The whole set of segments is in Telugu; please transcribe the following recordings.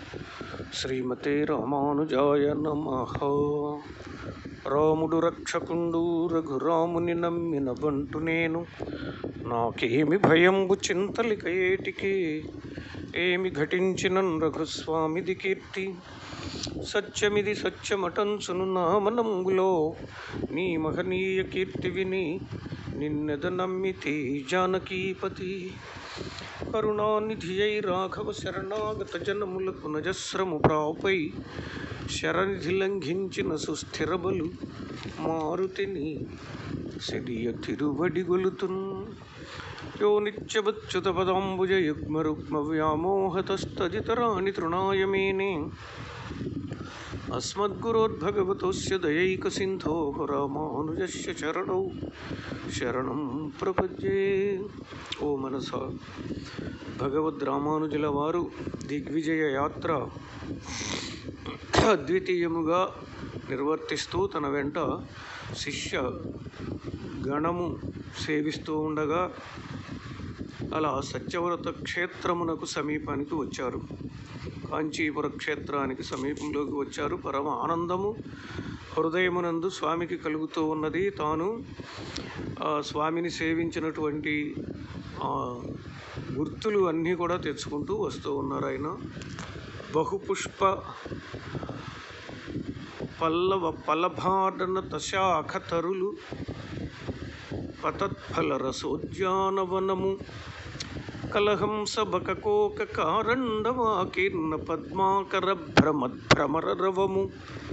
శ్రీమతే రామానుజాయ నమ రాముడు రక్షకుండు రఘురాముని నమ్మిన బంటు నేను నాకేమి భయంబు చింతలిక ఏటికి ఏమి ఘటించిన రఘుస్వామిది కీర్తి సత్యమిది సత్యమటంచును నామనంబులో నీ మహనీయ కీర్తి విని నిన్నెద నమ్మితి జానకీపతి కరుణానిధి అయి రాఘవ శరణాగత జనములకు నజస్రము ప్రాపై శరణిధి లంఘించిన సుస్థిరబలు మారుతిని సిడియ తిరువడి గొలుతున్ యో నిత్యవచ్యుత పదాంబుజ యుగ్మ రుగ్మ వ్యామోహతస్తదితరాణి తృణాయ మేనే अस्मद्गुरोद्भगवतोस्य दयैकसिन्धोः रामानुजस्य चरणौ శరణం ప్రపద్యే ఓ మనస భగవద్ రామానుజుల వారు దిగ్విజయ యాత్ర అద్వితీయముగా నిర్వర్తిస్తూ తన వెంట శిష్య గణము సేవిస్తూ ఉండగా అలా సత్యవ్రత క్షేత్రమునకు సమీపానికి వచ్చారు కాంచీపుర క్షేత్రానికి సమీపంలోకి వచ్చారు పరమ ఆనందము హృదయమునందు స్వామికి కలుగుతూ ఉన్నది తాను ఆ స్వామిని సేవించినటువంటి ఆ గుర్తులు అన్నీ కూడా తెచ్చుకుంటూ వస్తూ ఉన్నారు ఆయన బహుపుష్ప పల్లవ పలభాడన తశాఖ తరులు పతత్ఫల రసోద్యానవనము కలహంస బకపోక కారండవాకీర్ణ పద్మాకర భ్రమద్భ్రమర రవము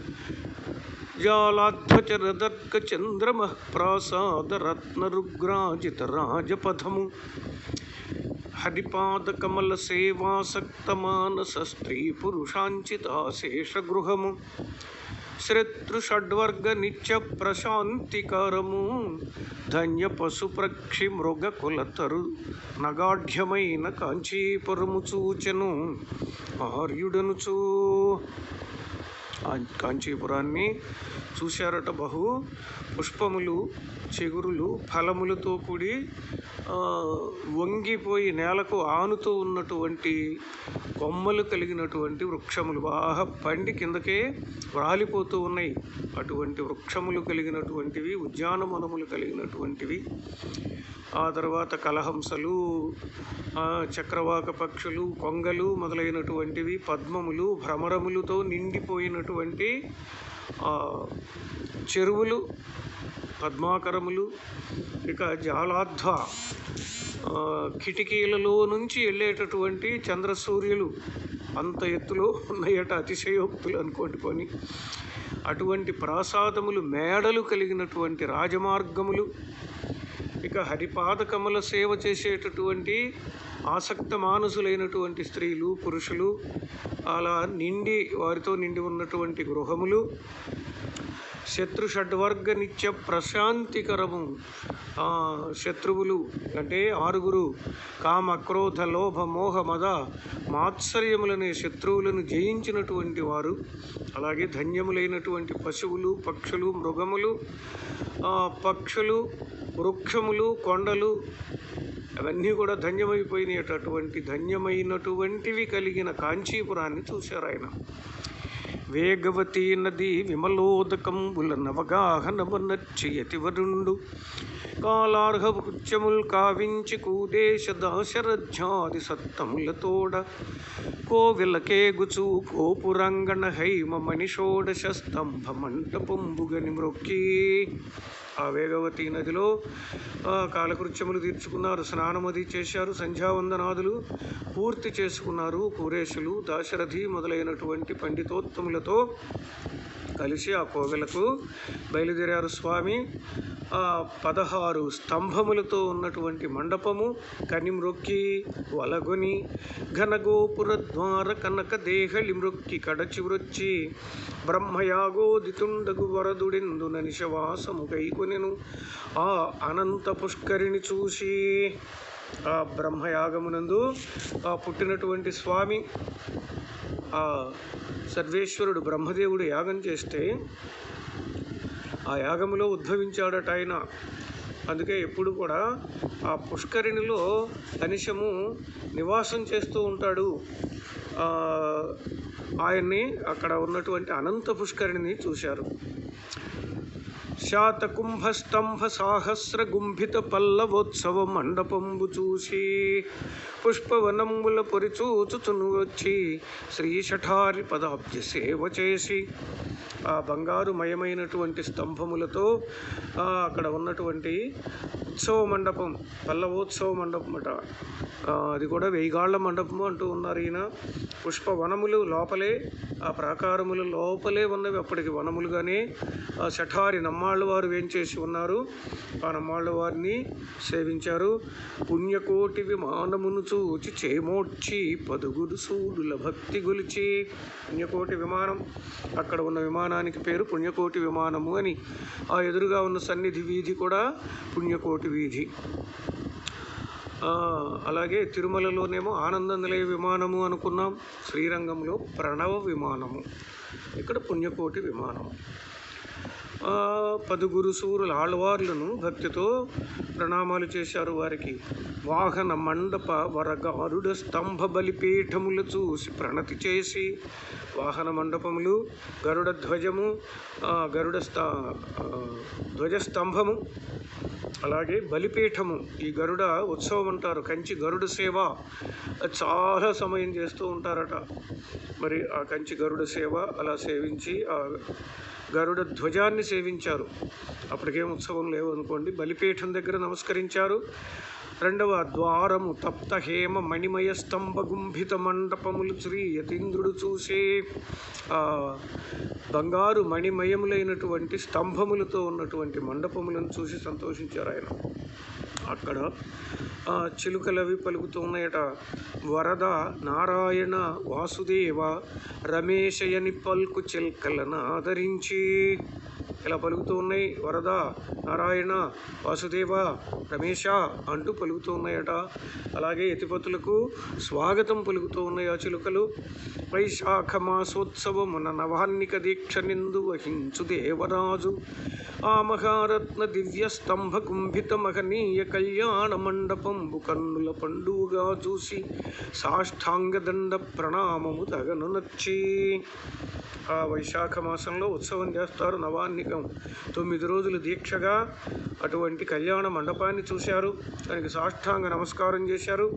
జాలాధ్వచరదర్క చంద్రమ ప్రాసాద రత్నరుగ్రాజిత రాజపథము హరిపాద కమల సేవాసక్త మానస స్త్రీ పురుషాంచితాశేషగృహము శ్రతృ షడ్వర్గ నిత్య ప్రశాంతికరము ధన్య పశు ప్రక్షి మృగ కులతరు నగాఢ్యమైన కాంచీపురము చూచెను ఆర్యుడనుచూ ఆ కాంచీపురాన్ని చూశారట బహు పుష్పములు చిగురులు ఫలములతో కూడి ఆ, వంగిపోయి నేలకు ఆనుతూ ఉన్నటువంటి కొమ్మలు కలిగినటువంటి వృక్షములు బాగా పండి కిందకే రాలిపోతూ ఉన్నాయి అటువంటి వృక్షములు కలిగినటువంటివి ఉద్యానవనములు కలిగినటువంటివి ఆ తర్వాత కలహంసలు ఆ, చక్రవాక పక్షులు కొంగలు మొదలైనటువంటివి పద్మములు భ్రమరములతో నిండిపోయినటువంటి ఆ, చెరువులు పద్మాకరములు ఇక జాలాధ్వ ఆ, కిటికీలలో నుంచి వెళ్ళేటటువంటి చంద్రసూర్యులు అంత ఎత్తులో ఉన్నాయట అతిశయోక్తులు అనుకోండి పోని అటువంటి ప్రాసాదములు మేడలు కలిగినటువంటి రాజమార్గములు ఇక హరిపాద కమల సేవ చేసేటటువంటి ఆసక్త మానసులైనటువంటి స్త్రీలు పురుషులు అలా నిండి వారితో నిండి ఉన్నటువంటి గృహములు శత్రు షడ్వర్గ నిత్య ప్రశాంతికరము ఆ, శత్రువులు అంటే ఆరుగురు కామ క్రోధ లోభ మోహ మద మాత్సర్యములనే శత్రువులను జయించినటువంటి వారు అలాగే ధన్యములైనటువంటి పశువులు పక్షులు మృగములు ఆ, పక్షులు వృక్షములు కొండలు అవన్నీ కూడా ధన్యమైపోయినటువంటి ధన్యమైనటువంటివి కలిగిన కాంచీపురాన్ని చూశారు ఆయన వేగవతి నది విమలోదకంబుల నవగాహనమనర్చయతి వరుండు కాలార్హ కృత్యముల్ కావించి కూదేశ దాశరథ్యాది సత్తములతోడ కోవిలకేగుచు కోపురంగణ హైమ మణిషోడశ స్తంభ మంటపంబుగని మ్రొక్కి ఆ వేగవతి నదిలో ఆ, కాలకృత్యములు తీర్చుకున్నారు స్నానమది చేశారు సంధ్యావందనాదులు పూర్తి చేసుకున్నారు కురేషులు దాశరథి మొదలైనటువంటి పండితోత్తములతో కలిసి ఆ కోవెలకు బయలుదేరారు స్వామి ఆ పదహారు స్తంభములతో ఉన్నటువంటి మండపము కనిమ్రొక్కి వలగొని ఘనగోపుర ద్వార కనక దేహలి మ్రొక్కి కడచి వృచ్చి బ్రహ్మయాగోదితుండగు వరదుడెందున నిశవాసము గైకొనెను ఆ అనంత పుష్కరిణి చూసి ఆ బ్రహ్మయాగమునందు ఆ పుట్టినటువంటి స్వామి ఆ సర్వేశ్వరుడు బ్రహ్మదేవుడు యాగం చేస్తే ఆ యాగములో ఉద్భవించాడట ఆయన అందుకే ఎప్పుడు కూడా ఆ పుష్కరిణిలో అనిశము నివాసం చేస్తూ ఉంటాడు ఆ, ఆయన్ని అక్కడ ఉన్నటువంటి అనంత పుష్కరిణిని చూశారు శాతకుంభస్తంభ సాహస్ర గుంభిత పల్లవోత్సవ మండపంబు చూసి పుష్పవనంబుల పొరిచూచుచును వచ్చి శ్రీ శఠారి పదాబ్జ సేవ చేసి ఆ బంగారుమయమైనటువంటి స్తంభములతో ఆ, అక్కడ ఉన్నటువంటి ఉత్సవ మండపం పల్లవోత్సవ మండపం అట ఆ, అది కూడా వెయ్యిగాళ్ల మండపము అంటూ ఉన్నారు ఈయన పుష్పవనములు లోపలే ఆ ప్రాకారములు లోపలే ఉన్నవి అప్పటికి వనములుగానే ఆ శఠారి నమ్మాళ్ళ వారు వేంచేసి ఉన్నారు ఆ నమ్మాళ్ళ వారిని సేవించారు పుణ్యకోటి విమానమును చూచి చేమోడ్చి పదుగురు సూడుల భక్తి గొలిచి పుణ్యకోటి విమానం అక్కడ ఉన్న విమానానికి పేరు పుణ్యకోటి విమానము అని ఆ ఎదురుగా ఉన్న సన్నిధి వీధి కూడా పుణ్యకోటి వీధి ఆ, అలాగే తిరుమలలోనేమో ఆనంద నిలయ విమానము అనుకున్నాం శ్రీరంగంలో ప్రణవ విమానము ఇక్కడ పుణ్యకోటి విమానం ఆ, పదుగురు సూరుల ఆళ్వార్లను భక్తితో ప్రణామాలు చేశారు వారికి వాహన మండప వరగారుడ స్తంభ బలిపీఠములు చూసి ప్రణతి చేసి వాహన మండపములు గరుడ ధ్వజము ఆ, గరుడ స్త ఆ, ధ్వజస్తంభము అలాగే బలిపీఠము ఈ గరుడ ఉత్సవం అంటారు కంచి గరుడ సేవ అది చాలా సమయం చేస్తూ ఉంటారట మరి ఆ కంచి గరుడ సేవ అలా సేవించి ఆ గరుడ ధ్వజాన్ని సేవించారు అప్పటికేం ఉత్సవం లేవు అనుకోండి బలిపీఠం దగ్గర నమస్కరించారు రెండవ ద్వారము తప్త హేమ మణిమయ స్తంభ గుంభిత మండపములు శ్రీ యతీంద్రుడు చూసే ఆ బంగారు మణిమయములైనటువంటి స్తంభములతో ఉన్నటువంటి మండపములను చూసి సంతోషించారు ఆయన అక్కడ ఆ చిలుకలవి పలుకుతూ ఉన్నాయట వరద నారాయణ వాసుదేవ రమేశయని పల్కు చిల్కలను ఆదరించి ఇలా పలుకుతూ ఉన్నాయి వరద నారాయణ వాసుదేవ రమేష అంటూ పలుకుతూ ఉన్నాయట అలాగే యతిపతులకు స్వాగతం పలుకుతూ ఉన్నాయి ఆ చిలుకలు వైశాఖ మాసోత్సవమున నవాన్నిక దీక్ష నిందు వహించు దేవరాజు ఆ మహారత్న దివ్య స్తంభ కుంభిత మహనీయ కళ్యాణ మండపంబు కన్నుల పండుగగా చూసి సాష్టాంగ దండ ప్రణామము తగను నచ్చి ఆ వైశాఖ మాసంలో ఉత్సవం చేస్తారు నవాన్నికం తొమ్మిది రోజులు దీక్షగా అటువంటి కళ్యాణ మండపాన్ని చూశారు దానికి సాష్టాంగ నమస్కారం చేశారు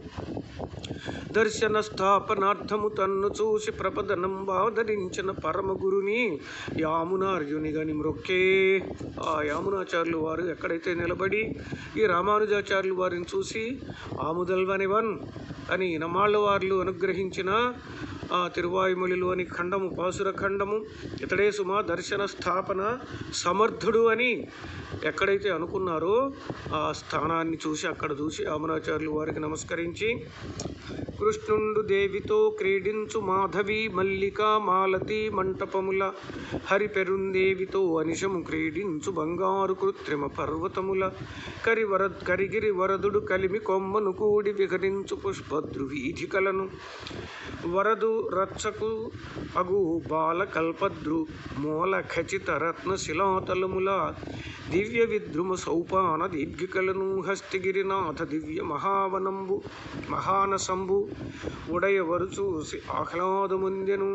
దర్శన స్థాపనార్థము తన్ను చూసి ప్రపదనం బాధరించిన పరమ గురుని యామునార్జునిగని మ్రొక్కే ఆ యామునాచార్యులు వారు ఎక్కడైతే నిలబడి ఈ రామానుజాచార్యులు వారిని చూసి ఆముదల్వనివన్ అని నమాళ్ళ వార్లు అనుగ్రహించిన ఆ తిరువాయుమొழிలోని ఖండము పాసుర ఖండము ఇతడే సుమా దర్శన స్థాపన సమర్థుడు అని ఎక్కడైతే అనుకున్నారో ఆ స్థానాన్ని చూసి అక్కడ చూసి ఆమనాచార్యులు వారికి నమస్కరించి కృష్ణుండు దేవితో క్రీడించు మాధవి మల్లిక మాలతి మంటపముల హరిపెరుందేవితో అనిశము క్రీడించు బంగారు కృత్రిమ పర్వతముల కరి వర కరిగిరి వరదుడు కలిమి కొమ్మను కూడి విహరించు పుష్పద్రు వీధికలను వరదు రచ్చకు అగు బాల కల్పద్రు మూల ఖచిత రత్న శిలాతలముల దివ్య విద్రుమ సౌపాన దీర్ఘికలను హస్తిగిరినాథ దివ్య మహావనంబు మహానసంబు ఉడయవరు చూసి ఆహ్లాదముందెను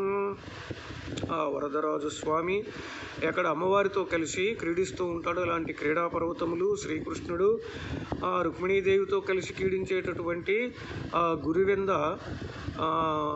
ఆ వరదరాజు స్వామి ఎక్కడ అమ్మవారితో కలిసి క్రీడిస్తూ ఉంటాడు అలాంటి క్రీడా పర్వతములు శ్రీకృష్ణుడు ఆ రుక్మిణీదేవితో కలిసి క్రీడించేటటువంటి ఆ గురివెంద ఆ,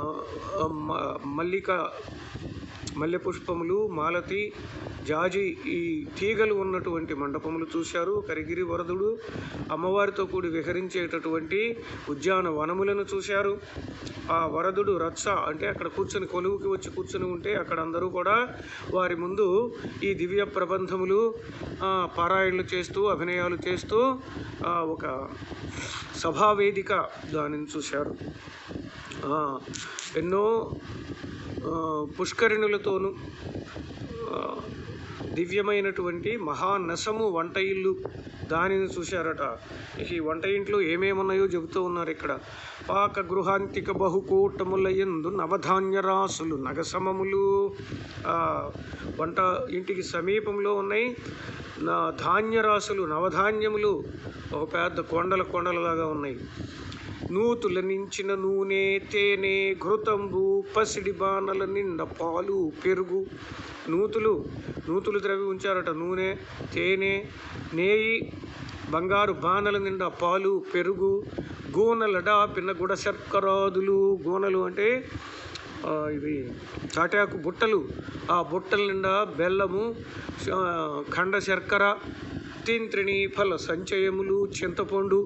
మ- మల్లిక మల్లె పుష్పములు మాలతి జాజి ఈ తీగలు ఉన్నటువంటి మండపములు చూశారు కరిగిరి వరదుడు అమ్మవారితో కూడి విహరించేటటువంటి ఉద్యాన వనములను చూశారు ఆ వరదుడు రత్స అంటే అక్కడ కూర్చొని కొలువుకి వచ్చి కూర్చొని ఉంటే అక్కడ అందరూ కూడా వారి ముందు ఈ దివ్య ప్రబంధములు ఆ, పారాయణలు చేస్తూ అభినయాలు చేస్తూ ఆ, ఒక సభావేదిక దానిని చూశారు ఆ, ఎన్నో ఆ, పుష్కరిణులతోనూ ఆ, దివ్యమైనటువంటి మహానసము వంట ఇల్లు దానిని చూశారట ఇక ఈ వంట ఇంట్లో ఏమేమున్నాయో చెబుతూ ఉన్నారు ఇక్కడ పాక గృహాంతిక బహుకూటముల ఎందు నవధాన్య రాసులు నగసమములు ఆ, వంట ఇంటికి సమీపంలో ఉన్నాయి నా ధాన్య రాసులు నవధాన్యములు ఒక పెద్ద కొండల కొండలలాగా ఉన్నాయి నూతుల నించిన నూనె తేనె ఘృతంబు పసిడి బాణల నిండా పాలు పెరుగు నూతులు నూతులు ద్రవి ఉంచారట నూనె తేనె నేయి బంగారు బాణల నిండా పాలు పెరుగు గోనలడా పిన్న గుడ శర్కరాదులు గోనలు అంటే ఆ, ఇవి తాటాకు బుట్టలు ఆ బుట్టల నిండా బెల్లము ఆ, ఖండ శర్కర తింత్రిణి ఫల సంచయములు చింతపండు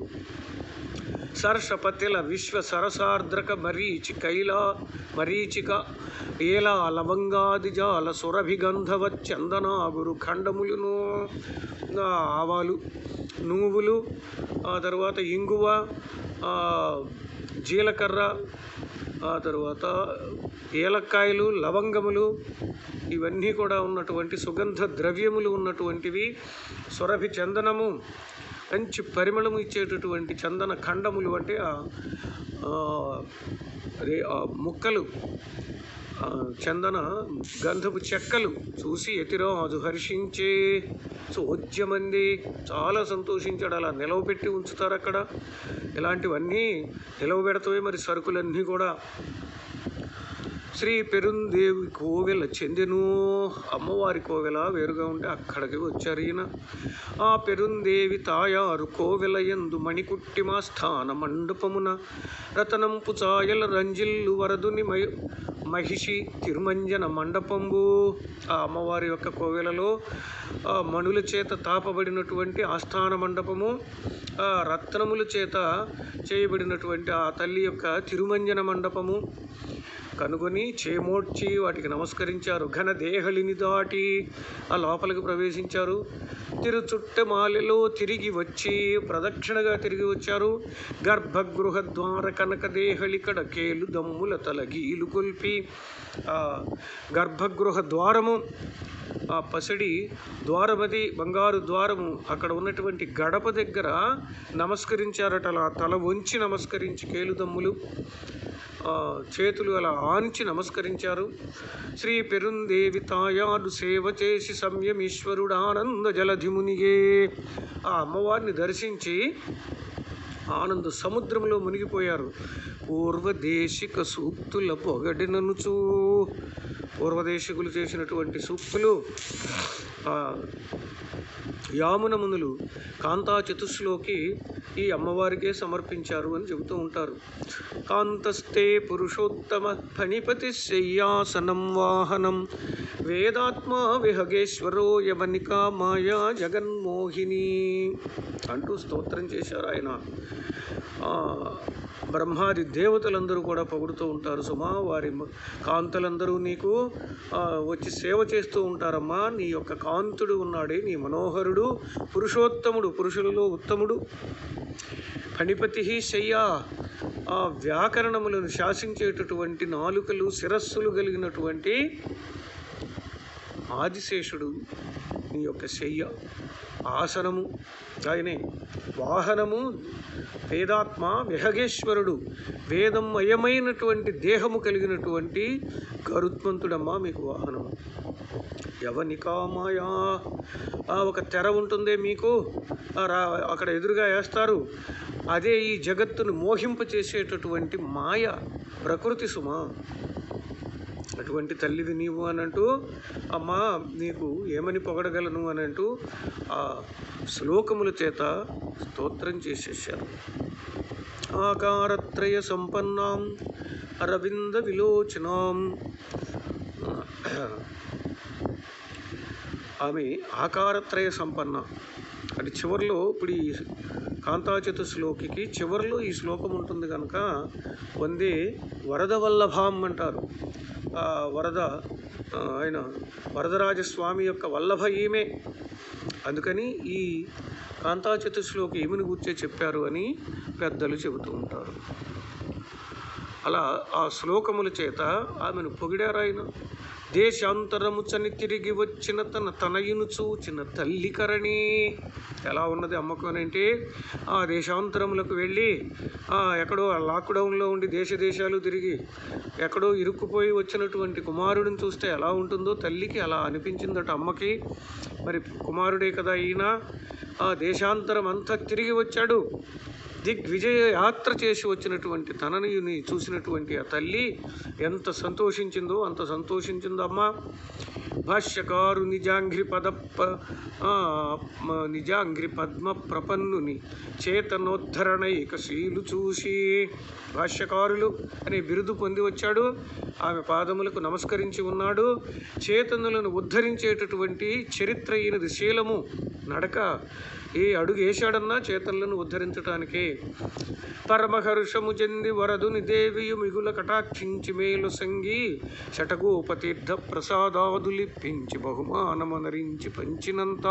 సర్షపతిల విశ్వ సరసార్ద్రక మరీచి కైల మరీచిక ఏల లవంగాదిజాల సురభిగంధవ చందనాగురు ఖండములును ఆ, ఆవాలు నువ్వులు ఆ తర్వాత ఇంగువ ఆ, జీలకర్ర ఆ తర్వాత ఏలక్కాయలు లవంగములు ఇవన్నీ కూడా ఉన్నటువంటి సుగంధ ద్రవ్యములు ఉన్నటువంటివి సురభి చందనము మంచి పరిమళము ఇచ్చేటటువంటి చందన ఖండములు అంటే ఆ ఆ, అదే ఆ ముక్కలు ఆ చందన గంధపు చెక్కలు చూసి ఎతిరాజు హర్షించే సోద్యమంది చాలా సంతోషించాడు అలా నిలవబెట్టి ఉంచుతారు అక్కడ ఇలాంటివన్నీ నిలవబెడతాయి మరి సరుకులన్నీ కూడా శ్రీ పెరుందేవి కోవెల చెందెను అమ్మవారి కోవెల వేరుగా ఉంటే అక్కడికి వచ్చారు ఈయన ఆ పెరుందేవి తాయారు కోవెల ఎందు మణికుట్టిమ స్థాన మండపమున రతనంపు ఛాయల రంజిల్లు వరదుని మై మహిషి తిరుమంజన మండపంబు ఆ అమ్మవారి యొక్క కోవెలలో ఆ మణుల చేత తాపబడినటువంటి ఆస్థాన మండపము ఆ రత్నముల చేత చేయబడినటువంటి ఆ తల్లి యొక్క తిరుమంజన మండపము కనుగొని చేమోడ్చి వాటికి నమస్కరించారు ఘన దేహలిని దాటి ఆ లోపలికి ప్రవేశించారు తిరుచుట్టమాలిలో తిరిగి వచ్చి ప్రదక్షిణగా తిరిగి వచ్చారు గర్భగృహ ద్వార కనక దేహళికడ కేలు దమ్ముల తలగీలు కొల్పి ఆ గర్భగృహ ద్వారము ఆ పసిడి ద్వారమది బంగారు ద్వారము అక్కడ ఉన్నటువంటి గడప దగ్గర నమస్కరించారట అలా తల వంచి నమస్కరించి కేలుదమ్ములు ఆ, చేతులు అలా ఆంచి నమస్కరించారు శ్రీ పెరుందేవి తాయాడు సేవ చేసి సంయమీశ్వరుడు ఆనంద జలధిమునిగే ఆ అమ్మవారిని దర్శించి ఆనంద సముద్రంలో మునిగిపోయారు పూర్వదేశిక సూక్తుల పొగడిననుచూ పూర్వదేశికులు చేసినటువంటి సూక్తులు ఆ, యామున మునులు కాంతా చతుస్లోకి ఈ అమ్మవారికే సమర్పించారు అని చెబుతూ ఉంటారు కాంతస్తే పురుషోత్తమ ఫణిపతి శయ్యాసనం వాహనం వేదాత్మ విహగేశ్వరో యవనికా మాయా జగన్మోహిని అంటూ స్తోత్రం చేశారు ఆయన ఆ, బ్రహ్మాది దేవతలందరూ కూడా పొగుడుతూ ఉంటారు సుమా వారి మ- కాంతలందరూ నీకు ఆ, వచ్చి సేవ చేస్తూ ఉంటారమ్మా నీ యొక్క కాంతుడు ఉన్నాడే నీ మనోహరుడు పురుషోత్తముడు పురుషులలో ఉత్తముడు ఫణిపతి శయ్య ఆ వ్యాకరణములను శాసించేటటువంటి నాలుకలు శిరస్సులు కలిగినటువంటి ఆదిశేషుడు నీ యొక్క శయ్య ఆసనము ఆయనే వాహనము వేదాత్మ విహగేశ్వరుడు వేదమయమైనటువంటి దేహము కలిగినటువంటి గరుత్మంతుడమ్మా మీకు వాహనము యవనికామాయా ఆ ఒక తెర ఉంటుందే మీకు ఆ రా అక్కడ ఎదురుగా వేస్తారు అదే ఈ జగత్తును మోహింప చేసేటటువంటి మాయ ప్రకృతి సుమా అటువంటి తల్లిది నీవు అని అంటూ అమ్మా నీకు ఏమని పొగడగలను అని అంటూ ఆ శ్లోకముల చేత స్తోత్రం చేసేసారు ఆకారత్రయ సంపన్నాం అరవింద విలోచనాం ఆమె ఆకారత్రయ సంపన్న అది చివరిలో ఇప్పుడు ఈ కాంతాచతు శ్లోకికి చివరిలో ఈ శ్లోకం ఉంటుంది కనుక వందే వరద వల్లభాం అంటారు ఆ వరద ఆ, ఆయన వరదరాజస్వామి యొక్క వల్లభ ఈమె అందుకని ఈ కాంతాచతు శ్లోకి ఈమెను గుర్చే చెప్పారు అని పెద్దలు చెబుతూ ఉంటారు అలా ఆ శ్లోకముల చేత ఆమెను పొగిడారాయన దేశాంతరము చని తిరిగి వచ్చిన తన తనయును చూచిన తల్లి కరణి ఎలా ఉన్నది అమ్మకం అని అంటే ఆ దేశాంతరములకు వెళ్ళి ఆ ఎక్కడో లాక్డౌన్లో ఉండి దేశ దేశాలు తిరిగి ఎక్కడో ఇరుక్కుపోయి వచ్చినటువంటి కుమారుడిని చూస్తే ఎలా ఉంటుందో తల్లికి అలా అనిపించిందట అమ్మకి మరి కుమారుడే కదా ఈయన ఆ దేశాంతరం అంతా తిరిగి వచ్చాడు దిగ్విజయ యాత్ర చేసి వచ్చినటువంటి తనయుని చూసినటువంటి ఆ తల్లి ఎంత సంతోషించిందో అంత సంతోషించిందమ్మా భాష్యకారు నిజాంఘ్రి పద ప- ఆ, మ- నిజాంఘ్రి పద్మ ప్రపన్నుని చేతనోద్ధరణైక శీలు చూసి భాష్యకారులు అనే బిరుదు పొంది వచ్చాడు ఆమె పాదములకు నమస్కరించి ఉన్నాడు చేతనులను ఉద్ధరించేటటువంటి చరిత్ర అయినది శీలము నడక ఏ అడుగు వేశాడన్నా చేతనులను ఉద్ధరించటానికే పరమహర్షము చెంది వరదుని దేవియు మిగుల కటాక్షించి మేలు సంగి శటగోపతీర్థ ప్రసాదాదులిప్పించి బహుమానమనరించి పంచినంత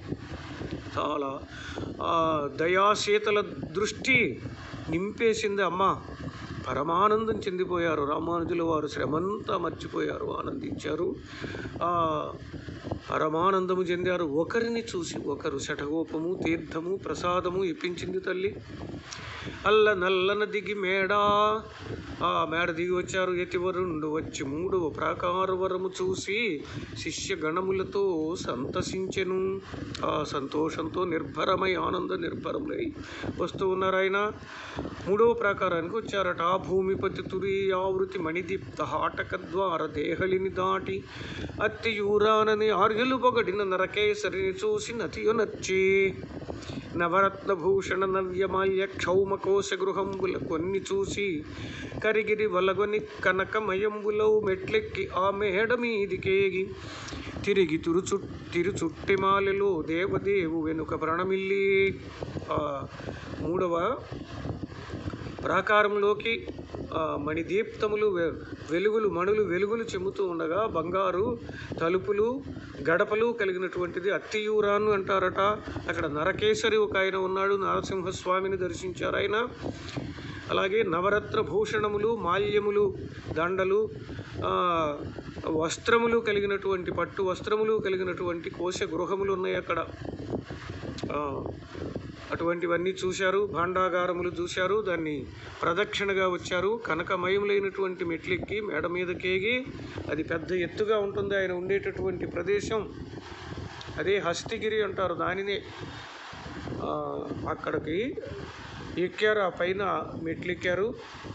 చాలా ఆ, దయాశీతల దృష్టి నింపేసింది అమ్మ పరమానందం చెందిపోయారు రామానుజుల వారు శ్రమంతా మర్చిపోయారు ఆనందించారు ఆ పరమానందము చెందారు ఒకరిని చూసి ఒకరు శటగోపము తీర్థము ప్రసాదము ఇప్పించింది తల్లి అల్ల నల్లన దిగి మేడ ఆ మేడ దిగి వచ్చారు యతివరుండు వచ్చి మూడవ ప్రాకార వరము చూసి శిష్య గణములతో సంతసించెను ఆ సంతోషంతో నిర్భరమై ఆనంద నిర్భరమై వస్తూ ఉన్నారు ఆయన మూడవ ప్రాకారానికి వచ్చారట ఆ భూమిపతి తురి ఆవృతి మణిదీప్త హాటక ద్వార దేహలిని దాటి అత్తి యూరానని ఆర్యలు పొగడిన నరకేసరిని చూసి నతియు నచ్చి నవరత్న భూషణ నవ్యమాల్య క్షౌమకోశ గృహంబుల కొన్ని చూసి కరిగిరి వలగొని కనకమయంబులవు మెట్లెక్కి ఆ మేడ మీదికేగి తిరిగి తురుచు తిరుచుట్టిమాలెలో దేవదేవు వెనుక ప్రణమిల్లి ఆ మూడవ ప్రాకారంలోకి ఆ, మణిదీప్తములు వె- వెలుగులు మణులు వెలుగులు చెమ్ముతూ ఉండగా బంగారు తలుపులు గడపలు కలిగినటువంటిది అత్తియూరాను అంటారట అక్కడ నరకేసరి ఒక ఆయన ఉన్నాడు నరసింహస్వామిని దర్శించారు ఆయన అలాగే నవరత్న భూషణములు మాల్యములు దండలు ఆ, వస్త్రములు కలిగినటువంటి పట్టు వస్త్రములు కలిగినటువంటి కోశ గృహములు ఉన్నాయి అక్కడ ఆ, అటువంటివన్నీ చూశారు భాండాగారములు చూశారు దాన్ని ప్రదక్షిణగా వచ్చారు కనకమయములైనటువంటి మెట్లెక్కి మేడ మీదకేగి అది పెద్ద ఎత్తుగా ఉంటుంది ఆయన ఉండేటటువంటి ప్రదేశం అదే హస్తిగిరి అంటారు దానినే ఆ, అక్కడికి ఎక్కారు ఆ పైన మెట్లెక్కారు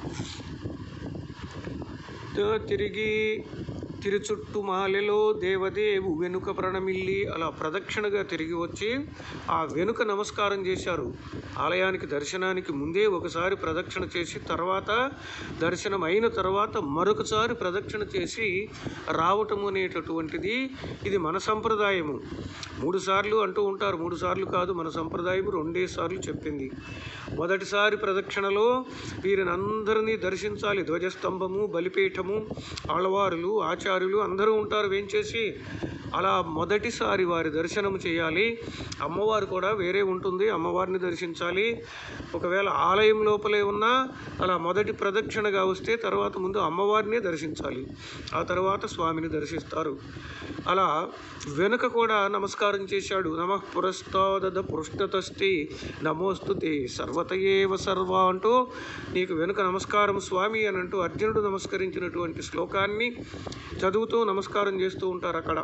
తో తిరిగి తిరుచుట్టు మాలెలో దేవదేవు వెనుక ప్రణమిల్లి అలా ప్రదక్షిణగా తిరిగి వచ్చి ఆ వెనుక నమస్కారం చేశారు ఆలయానికి దర్శనానికి ముందే ఒకసారి ప్రదక్షిణ చేసి తర్వాత దర్శనం అయిన తర్వాత మరొకసారి ప్రదక్షిణ చేసి రావటం అనేటటువంటిది ఇది మన సంప్రదాయము మూడు సార్లు అంటూ ఉంటారు మూడు సార్లు కాదు మన సంప్రదాయం రెండే సార్లు చెప్పింది మొదటిసారి ప్రదక్షిణలో వీరిని అందరినీ దర్శించాలి ధ్వజస్తంభము బలిపీఠము ఆళ్వారులు ఆచార్యులు అందరూ ఉంటారు వేంచేసి అలా మొదటిసారి వారి దర్శనం చేయాలి అమ్మవారు కూడా వేరే ఉంటుంది అమ్మవారిని దర్శించాలి ఒకవేళ ఆలయం లోపలే ఉన్నా అలా మొదటి ప్రదక్షిణగా వస్తే తర్వాత ముందు అమ్మవారినే దర్శించాలి ఆ తర్వాత స్వామిని దర్శిస్తారు అలా వెనుక కూడా నమస్కారం చేశాడు నమ పురస్తాదద పృష్ఠతస్తి నమోస్తుతే సర్వతయేవ సర్వ అంటూ నీకు వెనుక నమస్కారం స్వామి అని అంటూ అర్జునుడు నమస్కరించినటువంటి శ్లోకాన్ని చదువుతూ నమస్కారం చేస్తూ ఉంటారు అక్కడ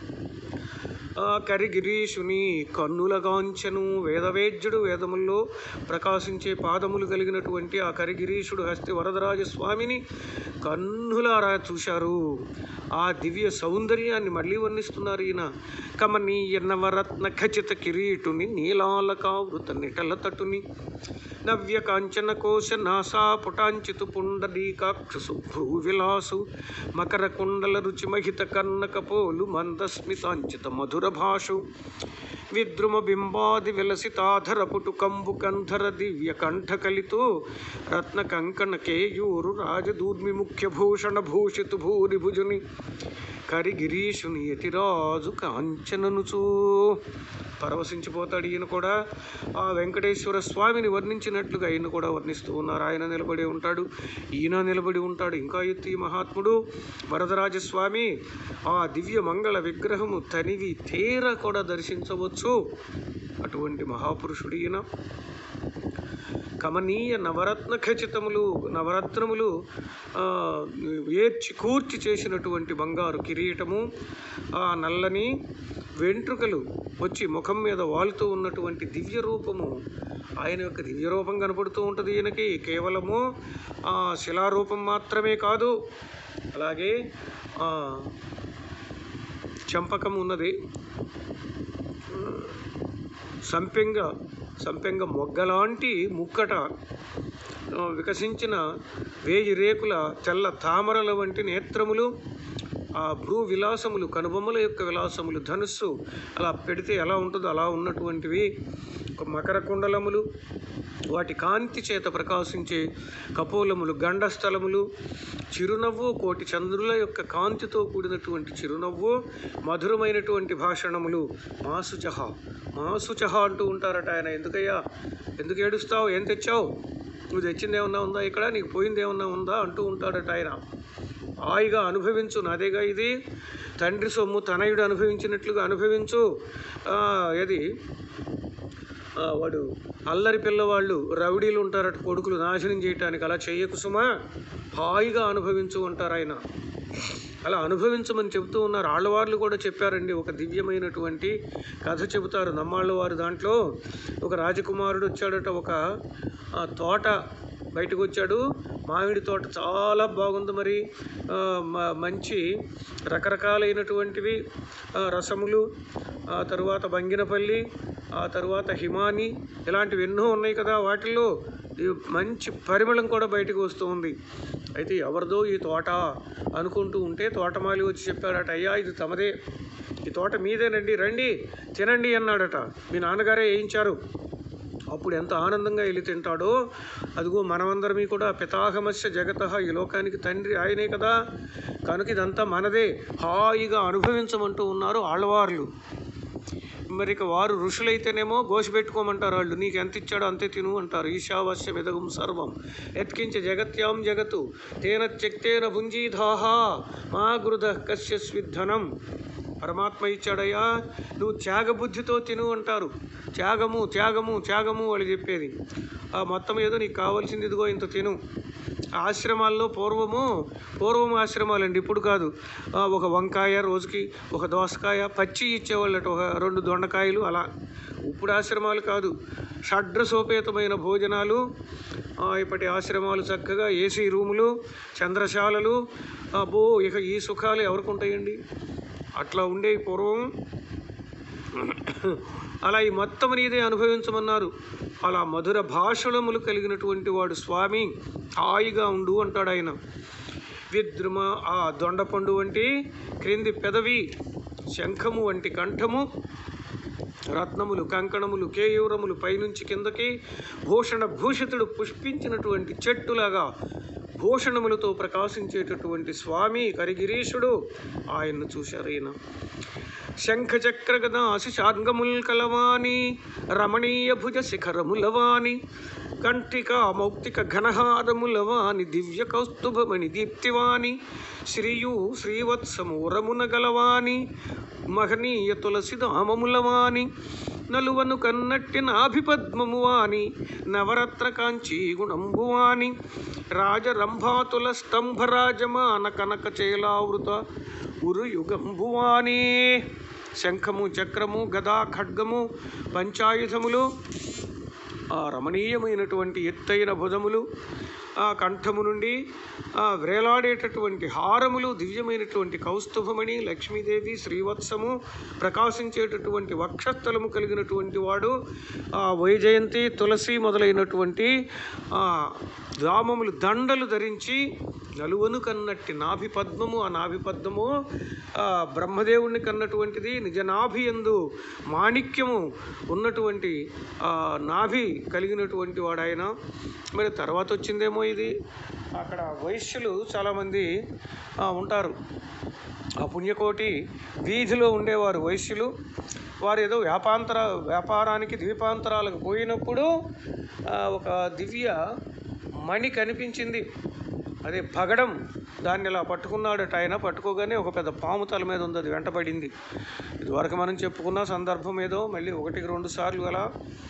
ఆ కరిగిరీషుని కన్నులగాంచెను వేదవేద్యుడు వేదముల్లో ప్రకాశించే పాదములు కలిగినటువంటి ఆ కరిగిరీషుడు హస్తి వరదరాజ స్వామిని కన్నులారా చూశారు ఆ దివ్య సౌందర్యాన్ని మళ్ళీ వర్ణిస్తున్నారు ఈయన కమనీయ నవరత్న ఖచిత కిరీటుని నీలాలకావృత నిటల తటుని నవ్య కాంచన కోశ నాసా పుటాంచితు పుండరీకాక్షు శుభ్రూ విలాసు మకర కుండల రుచి మహిత కన్నక పోలు మందస్మితాంచిత మధుర భాషు విద్రుమ బింబాది విలసితాధర పుటు కంబు కంధర దివ్య కంఠకలితో రత్న కంకణ కేయూరు రాజదూర్మి ముఖ్య భూషణ భూషితు భూరి భుజుని కరిగిరీషుని యతిరాజు కాంచననుచూ పరవశించిపోతాడు ఈయన కూడా ఆ వెంకటేశ్వర స్వామిని వర్ణించినట్లుగా ఈయన కూడా వర్ణిస్తూ ఉన్నారు ఆయన నిలబడి ఉంటాడు ఈయన నిలబడి ఉంటాడు ఇంకా ఎత్తి మహాత్ముడు వరదరాజస్వామి ఆ దివ్య మంగళ విగ్రహము తనివి తీర కూడా దర్శించవచ్చు అటువంటి మహాపురుషుడు ఈయన కమనీయ నవరత్న ఖచ్చితములు నవరత్నములు ఆ, ఏర్చి కూర్చి చేసినటువంటి బంగారు కిరీటము ఆ నల్లని వెంట్రుకలు వచ్చి ముఖం మీద వాలుతూ ఉన్నటువంటి దివ్య రూపము ఆయన యొక్క దివ్య రూపం కనపడుతూ ఉంటుంది ఈయనకి కేవలము ఆ శిలారూపం మాత్రమే కాదు అలాగే ఆ, చంపకం ఉన్నది సంపెంగ సంపెంగ మొగ్గలాంటి ముక్కట ఆ, వికసించిన వేయి రేకుల తెల్ల తామరల వంటి నేత్రములు ఆ భ్రూ విలాసములు కనుబొమ్మల యొక్క విలాసములు ధనుస్సు అలా పెడితే ఎలా ఉంటుందో అలా ఉన్నటువంటివి ఒక మకర కుండలములు వాటి కాంతి చేత ప్రకాశించే కపోలములు గండస్థలములు చిరునవ్వు కోటి చంద్రుల యొక్క కాంతితో కూడినటువంటి చిరునవ్వు మధురమైనటువంటి భాషణములు మాసుచహ మాసుచహ అంటూ ఉంటారట ఆయన ఎందుకయ్యా ఎందుకు ఏడుస్తావు ఏం తెచ్చావు నువ్వు తెచ్చింది ఏమన్నా ఉందా ఇక్కడ నీకు పోయింది ఏమన్నా ఉందా అంటూ ఉంటాడట ఆయన హాయిగా అనుభవించు నాదేగా ఇది తండ్రి సొమ్ము తనయుడు అనుభవించినట్లుగా అనుభవించు ఆ, ఏది ఆ, వాడు అల్లరి పిల్లవాళ్ళు రౌడీలు ఉంటారట కొడుకులు నాశనం చేయటానికి అలా చెయ్యకు సుమా హాయిగా అనుభవించు ఉంటారు ఆయన అలా అనుభవించమని చెబుతూ ఉన్నారు ఆళ్ళవార్లు కూడా చెప్పారండి ఒక దివ్యమైనటువంటి కథ చెబుతారు నమ్మాళ్ళ వారు దాంట్లో ఒక రాజకుమారుడు వచ్చాడట ఒక ఆ, తోట బయటకు వచ్చాడు మామిడి తోట చాలా బాగుంది మరి ఆ, మ- మంచి రకరకాలైనటువంటివి ఆ, రసములు ఆ తరువాత బంగినపల్లి ఆ తరువాత హిమాని ఇలాంటివి ఎన్నో ఉన్నాయి కదా వాటిల్లో ఈ మంచి పరిమళం కూడా బయటకు వస్తూ ఉంది అయితే ఎవరిదో ఈ తోట అనుకుంటూ ఉంటే తోటమాలి వచ్చి చెప్పాడట అయ్యా ఇది తమదే ఈ తోట మీదేనండి రండి తినండి అన్నాడట మీ నాన్నగారే వేయించారు అప్పుడు ఎంత ఆనందంగా వెళ్ళి తింటాడో అదిగో మనమందరమీ కూడా పితాహమస్య జగత ఈ లోకానికి తండ్రి ఆయనే కదా కనుక ఇదంతా మనదే హాయిగా అనుభవించమంటూ ఉన్నారు ఆళ్ళవార్లు మరి ఇక వారు ఋషులైతేనేమో గోసి పెట్టుకోమంటారు వాళ్ళు నీకు ఎంత ఇచ్చాడో అంతే తిను అంటారు ఈశావాస్య మెదగం సర్వం ఎత్కించ జగత్యాం జగతు తేన త్యక్తేన భుంజీధాహ మా గృధ కశ్యస్విద్ధనం పరమాత్మ ఇచ్చాడయ్యా నువ్వు త్యాగబుద్ధితో తిను అంటారు త్యాగము త్యాగము త్యాగము వాళ్ళు చెప్పేది ఆ మొత్తం ఏదో నీకు కావాల్సింది ఇదిగో ఇంత తిను ఆశ్రమాల్లో పూర్వము పూర్వం ఆశ్రమాలండి ఇప్పుడు కాదు ఆ, ఒక వంకాయ రోజుకి ఒక దోసకాయ పచ్చి ఇచ్చేవాళ్ళట ఒక రెండు దొండకాయలు అలా ఇప్పుడు ఆశ్రమాలు కాదు షడ్రసోపేతమైన భోజనాలు ఆ, ఇప్పటి ఆశ్రమాలు చక్కగా ఏసీ రూములు చంద్రశాలలు అబ్బో ఇక ఈ సుఖాలు ఎవరికి ఉంటాయండి అట్లా ఉండే పూర్వం అలా ఈ మొత్తం నీదే అనుభవించమన్నారు అలా మధుర భాషణములు కలిగినటువంటి వాడు స్వామి హాయిగా ఉండు అంటాడు ఆయన విద్రుమ ఆ దొండపండు వంటి క్రింది పెదవి శంఖము వంటి కంఠము రత్నములు కంకణములు కేయూరములు పైనుంచి కిందకి భూషణ భూషితుడు పుష్పించినటువంటి చెట్టులాగా భూషణములతో ప్రకాశించేటటువంటి స్వామి కరిగిరీషుడు ఆయన్ను చూశారు ఈయన శంఖచక్ర గదాశిషాంగముల్ కలవాని రమణీయ భుజ శిఖరములవాని కంఠిక మౌక్తిక ఘనహారములవాని దివ్య కౌస్తుభమణి దీప్తివాని శ్రీయు శ్రీవత్సమూరమున గలవాని మహనీయ తులసి దామములవాని నలువను కన్నట్టి నాభిపద్మము వాని నవరత్న కాంచీ గుణంబువాని రాజరంభాతుల స్తంభరాజమాన కనక చేలావృత ఉరుయుగంబువాని శంఖము చక్రము గదా ఖడ్గము పంచాయుధములు ఆ రమణీయమైనటువంటి ఎత్తైన భుజములు ఆ కంఠము నుండి ఆ వ్రేలాడేటటువంటి హారములు దివ్యమైనటువంటి కౌస్తుభమణి లక్ష్మీదేవి శ్రీవత్సము ప్రకాశించేటటువంటి వక్షస్థలము కలిగినటువంటి వాడు ఆ వైజయంతి తులసి మొదలైనటువంటి ఆ దామములు దండలు ధరించి నలువను కన్నట్టి నాభి పద్మము ఆ నాభి పద్మము ఆ బ్రహ్మదేవుణ్ణి కన్నటువంటిది నిజ నాభి ఎందు మాణిక్యము ఉన్నటువంటి ఆ నాభి కలిగినటువంటి వాడు ఆయన మరి తర్వాత వచ్చిందేమో ఇది అక్కడ వైశ్యులు చాలామంది ఆ, ఉంటారు ఆ పుణ్యకోటి వీధిలో ఉండేవారు వైశ్యులు వారు ఏదో వ్యాపాంతర వ్యాపారానికి ద్వీపాంతరాలకు పోయినప్పుడు ఆ, ఒక దివ్య మణి కనిపించింది అదే పగడం దాన్ని ఇలా పట్టుకున్నాడట ఆయన పట్టుకోగానే ఒక పెద్ద పాము తల మీద ఉంది అది వెంటపడింది ఇదివరకు మనం చెప్పుకున్న సందర్భం ఏదో మళ్ళీ ఒకటికి రెండు సార్లు అలా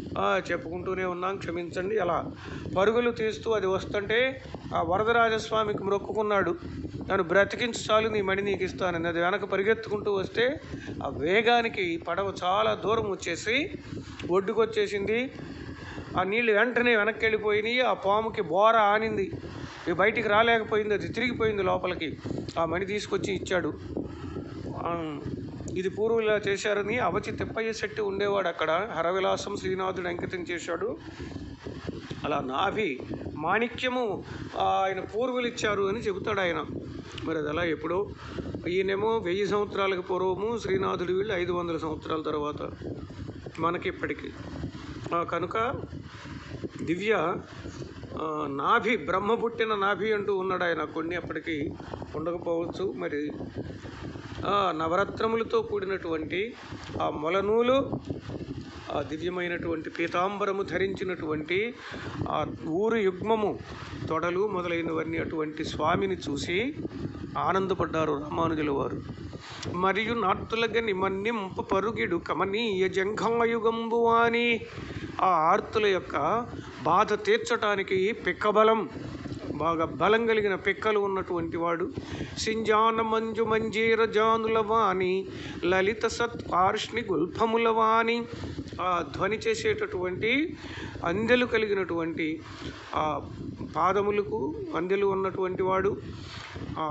ఆ, చెప్పుకుంటూనే ఉన్నాం క్షమించండి అలా పరుగులు తీస్తూ అది వస్తుంటే ఆ వరదరాజస్వామికి మొక్కుకున్నాడు నన్ను బ్రతికించు చాలు నీ మణి నీకు ఇస్తానని అది వెనక పరిగెత్తుకుంటూ వస్తే ఆ వేగానికి పడవ చాలా దూరం వచ్చేసి ఒడ్డుకు వచ్చేసింది ఆ నీళ్లు వెంటనే వెనక్కి వెళ్ళిపోయినాయి ఆ పాముకి బోర ఆనింది ఇక బయటికి రాలేకపోయింది అది తిరిగిపోయింది లోపలికి ఆ మణి తీసుకొచ్చి ఇచ్చాడు ఆ, ఇది పూర్వం ఇలా చేశారని అవచి తిప్పయ్య శెట్టి ఉండేవాడు అక్కడ హరవిలాసం శ్రీనాథుడు అంకితం చేశాడు అలా నాభి మాణిక్యము ఆ, ఆయన పూర్వులు ఇచ్చారు అని చెబుతాడు ఆయన మరి అది అలా ఎప్పుడో ఈయనేమో వెయ్యి సంవత్సరాలకు పూర్వము శ్రీనాథుడు వీళ్ళు ఐదు వందల సంవత్సరాల తర్వాత మనకి ఇప్పటికి ఆ, కనుక దివ్య ఆ, నాభి బ్రహ్మ పుట్టిన నాభి అంటూ ఉన్నాడు ఆయన కొన్ని అప్పటికి ఉండకపోవచ్చు మరి ఆ, నవరత్నములతో కూడినటువంటి ఆ మొలనూలు ఆ దివ్యమైనటువంటి పీతాంబరము ధరించినటువంటి ఆ ఊరు యుగ్మము తొడలు మొదలైనవన్నీ అటువంటి స్వామిని చూసి ఆనందపడ్డారు రామానుజుల వారు మరియు నార్తులగ నిమన్నింప పరుగిడు కమనీయ జంఘాయుగంబు అని ఆ ఆర్తుల యొక్క బాధ తీర్చటానికి పిక్కబలం బాగా బలం కలిగిన పిక్కలు ఉన్నటువంటి వాడు సింజాన మంజు మంజీర జానుల వాణి లలిత సత్ పార్ష్ణి గుల్ఫముల వాణి ఆ ధ్వని చేసేటటువంటి అందెలు కలిగినటువంటి ఆ పాదములకు అందెలు ఉన్నటువంటి వాడు ఆ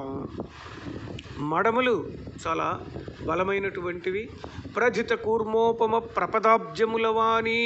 మడమలు చాలా బలమైనటువంటివి ప్రధిత కూర్మోపమ ప్రపదాబ్జముల వాణి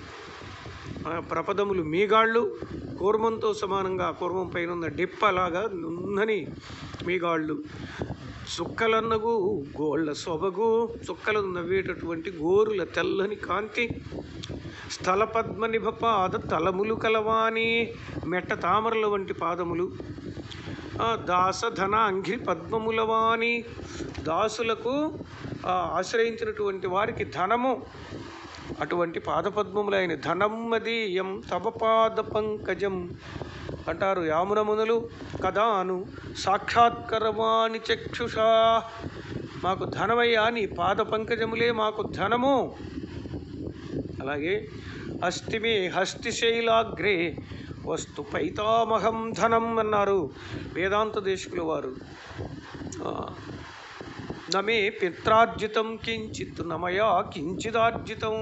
ఆ ప్రపదములు మీగాళ్ళు కూర్మంతో సమానంగా కూర్మం పైన ఉన్న డిప్పలాగా నున్నని మీగాళ్ళు చుక్కలన్నగు గోళ్ళ సొబగు చుక్కలు నవ్వేటటువంటి గోరుల తెల్లని కాంతి స్థల పద్మ నిభ పాద తలములు కలవాని మెట్ట తామరల వంటి పాదములు ఆ దాస ధన అంఘి పద్మములవాని దాసులకు ఆ, ఆశ్రయించినటువంటి వారికి ధనము అటువంటి పాదపద్మములైన ధనం మదీయం తవ పాద పంకజం అంటారు యామునమునులు కదాను సాక్షాత్కరవాణి చక్షుషా మాకు ధనమయ్యా నీ పాద పంకజములే మాకు ధనము అలాగే అస్థిమే హస్తిశైలాగ్రే వస్తు పైతామహం ధనం అన్నారు వేదాంత దేశకుల వారు ఆ, నమే పిత్రార్జితం కించిత్ నమయా కించిదార్జితం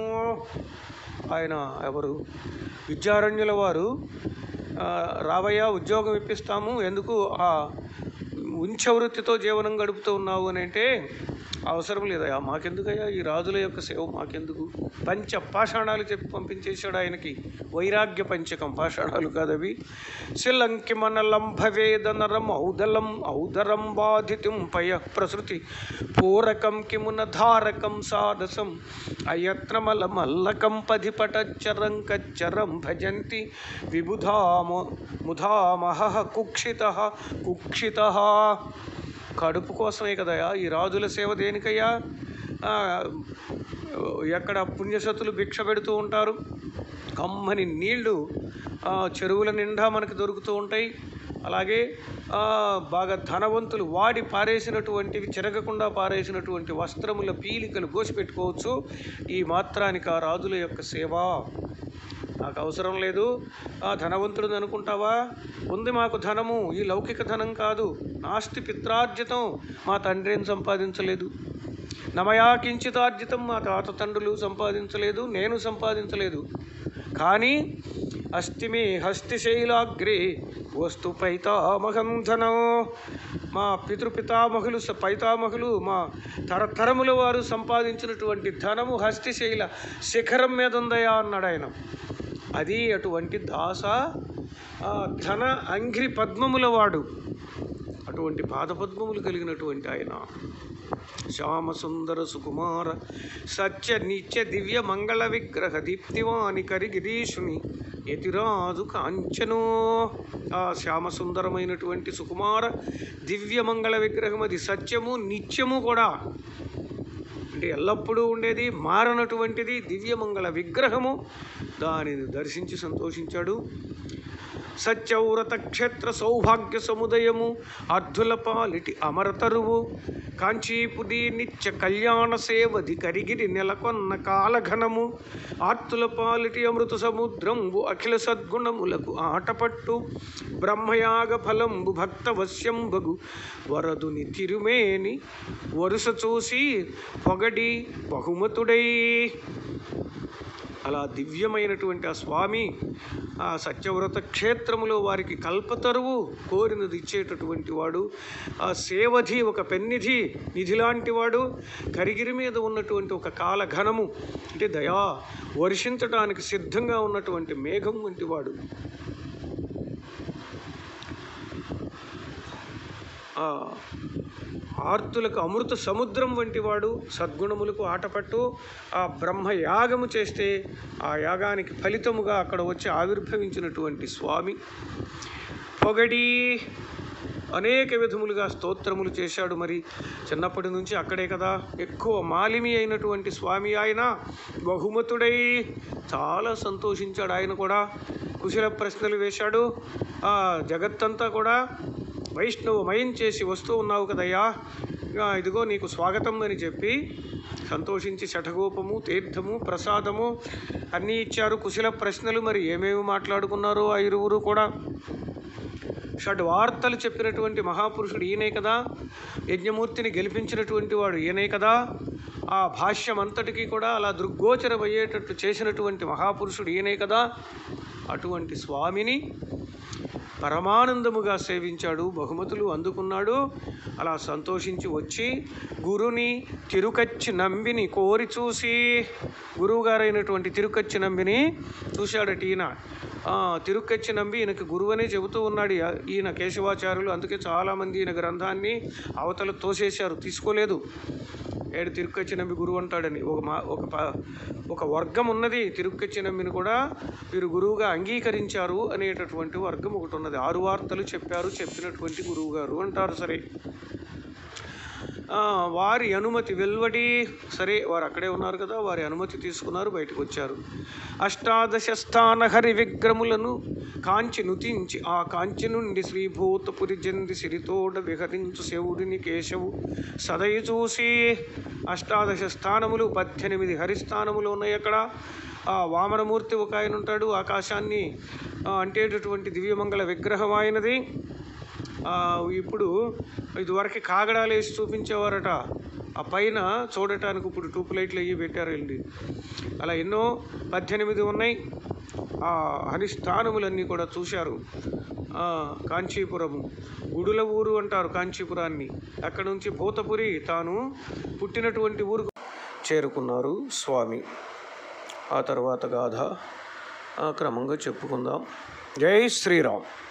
ఆయన ఎవరు విద్యారణ్యుల వారు ఆ, రావయ్య ఉద్యోగం ఇప్పిస్తాము ఎందుకు ఆ ఉంచవృత్తితో జీవనం గడుపుతూ ఉన్నావు అని అంటే అవసరం లేదయ్యా మాకెందుకయ్యా ఈ రాజుల యొక్క సేవ మాకెందుకు పంచ పాషాణాలు చెప్పి పంపించేశాడు ఆయనకి వైరాగ్య పంచకం పాషాణాలు కాదవి శిలంకి మన లంభవేద నరం ఔదలం ఔదరం బాధితుం పయ ప్రసృతి పూరకం కిమున ధారకం సాదసం అయత్నమల మల్లకం పధిపటచ్చరం కచ్చరం భజంతి విబుధామ ముధామహ కుక్షిత కుక్షిత కడుపు కోసమే కదయా ఈ రాజుల సేవ దేనికయ్యా ఆ, ఎక్కడ పుణ్యసతులు భిక్ష పెడుతూ ఉంటారు కమ్మని నీళ్లు ఆ, చెరువుల నిండా మనకు దొరుకుతూ ఉంటాయి అలాగే ఆ, బాగా ధనవంతులు వాడి పారేసినటువంటివి చెరగకుండా పారేసినటువంటి వస్త్రముల పీలికలు గోసిపెట్టుకోవచ్చు ఈ మాత్రానికి ఆ రాజుల యొక్క సేవ నాకు అవసరం లేదు ఆ ధనవంతుడు అనుకుంటావా ఉంది మాకు ధనము ఈ లౌకిక ధనం కాదు నాస్తి పిత్రార్జితం మా తండ్రి ఏం సంపాదించలేదు నమయా కించితార్జితం మా తాత తండ్రులు సంపాదించలేదు నేను సంపాదించలేదు కానీ అస్థిమే హస్తిశైలాగ్రే వస్తు పైతామహం ధనం మా పితృపితామహులు స- పైతామహులు మా తరతరముల వారు సంపాదించినటువంటి ధనము హస్తిశైల శిఖరం మీద ఉందయా అన్నాడు ఆయన అది అటువంటి దాస ఆ, ధన అంఘ్రి పద్మముల వాడు అటువంటి పాదపద్మములు కలిగినటువంటి ఆయన శ్యామ సుందర సుకుమార సత్య నిత్య దివ్య మంగళ విగ్రహ దీప్తివాని కరిగిరీషుని యతిరాజు కాంచనో ఆ శ్యామ సుందరమైనటువంటి సుకుమార దివ్య మంగళ విగ్రహం అది సత్యము నిత్యము కూడా అంటే ఎల్లప్పుడూ ఉండేది మారనటువంటిది దివ్యమంగళ విగ్రహము దానిని దర్శించి సంతోషించాడు సత్యవ్రత క్షేత్ర సౌభాగ్య సముదయము అర్ధుల పాలిటి అమరతరువు కాంచీపురి నిత్య కళ్యాణ సేవది కరిగిరి నెలకొన్న కాలఘనము ఆర్తుల పాలిటి అమృత సముద్రంబు అఖిల సద్గుణములకు ఆటపట్టు బ్రహ్మయాగ ఫలంబు భక్త వశ్యంబగు వరదుని తిరుమేని వరుస చూసి పొగడి బహుమతుడై అలా దివ్యమైనటువంటి ఆ స్వామి ఆ సత్యవ్రత క్షేత్రములో వారికి కల్పతరువు కోరినది ఇచ్చేటటువంటి వాడు ఆ సేవధి ఒక పెన్నిధి నిధి లాంటి వాడు కరిగిరి మీద ఉన్నటువంటి ఒక కాలఘనము అంటే దయా వర్షించడానికి సిద్ధంగా ఉన్నటువంటి మేఘం వంటి వాడు ఆ ఆర్తులకు అమృత సముద్రం వంటి వాడు సద్గుణములకు ఆటపట్టు ఆ బ్రహ్మ యాగము చేస్తే ఆ యాగానికి ఫలితముగా అక్కడ వచ్చి ఆవిర్భవించినటువంటి స్వామి పొగడి అనేక విధములుగా స్తోత్రములు చేశాడు మరి చిన్నప్పటి నుంచి అక్కడే కదా ఎక్కువ మాలిమి అయినటువంటి స్వామి ఆయన బహుమతుడై చాలా సంతోషించాడు ఆయన కూడా కుశల ప్రశ్నలు వేశాడు ఆ జగత్తంతా కూడా వైష్ణవమయం చేసి వస్తూ ఉన్నావు కదయ్యా ఇక ఇదిగో నీకు స్వాగతం అని చెప్పి సంతోషించి శఠగోపము తీర్థము ప్రసాదము అన్నీ ఇచ్చారు కుశల ప్రశ్నలు మరి ఏమేమి మాట్లాడుకున్నారో ఆ ఇరువురు కూడా షడ్ వార్తలు చెప్పినటువంటి మహాపురుషుడు ఈయనే కదా యజ్ఞమూర్తిని గెలిపించినటువంటి వాడు ఈయనే కదా ఆ భాష్యం అంతటికీ కూడా అలా దృగ్గోచరమయ్యేటట్టు చేసినటువంటి మహాపురుషుడు ఈయనే కదా అటువంటి స్వామిని పరమానందముగా సేవించాడు బహుమతులు అందుకున్నాడు అలా సంతోషించి వచ్చి గురుని తిరుకచ్చి నంబిని కోరి చూసి గురువుగారైనటువంటి తిరుకచ్చి నంబిని చూశాడట ఈయన ఆ, తిరుక్కచ్చి నంబి ఈయనకి గురువు అనే చెబుతూ ఉన్నాడు ఈ- ఈయన కేశవాచార్యులు అందుకే చాలామంది ఈయన గ్రంథాన్ని అవతల తోసేశారు తీసుకోలేదు ఏడు తిరుక్కచ్చి నంబి గురువు అంటాడని ఒక మా ఒక ప- ఒక వర్గం ఉన్నది తిరుక్కచ్చి నంబిని కూడా వీరు గురువుగా అంగీకరించారు అనేటటువంటి వర్గం ఒకటి ఉన్నది ఆరు వార్తలు చెప్పారు చెప్పినటువంటి గురువు గారు అంటారు సరే ఆ, వారి అనుమతి వెల్వడి సరే వారు అక్కడే ఉన్నారు కదా వారి అనుమతి తీసుకున్నారు బయటకు వచ్చారు అష్టాదశ స్థాన హరి విగ్రములను కాంచి నుతించి ఆ కాంచి నుండి శ్రీభూతపురి జంది సిరితోడ విహరించు శివుడిని కేశవు సదయ చూసి అష్టాదశ స్థానములు పద్దెనిమిది హరిస్థానములు ఉన్నాయి అక్కడ ఆ వామనమూర్తి ఒక ఆయన ఉంటాడు ఆకాశాన్ని ఆ, అంటేటటువంటి దివ్యమంగళ విగ్రహం ఆయనది ఆ, ఇప్పుడు ఇదివరకు కాగడాలు వేసి చూపించేవారట ఆ పైన చూడటానికి ఇప్పుడు ట్యూబ్ లైట్లు అయ్యి పెట్టారు వెళ్ళి అలా ఎన్నో పద్దెనిమిది ఉన్నాయి ఆ హరిస్థానములన్నీ కూడా చూశారు ఆ, కాంచీపురము గుడుల ఊరు అంటారు కాంచీపురాన్ని అక్కడ నుంచి భూతపురి తాను పుట్టినటువంటి ఊరుకు చేరుకున్నారు స్వామి ఆ తర్వాత గాథ ఆ, క్రమంగా చెప్పుకుందాం జై శ్రీరామ్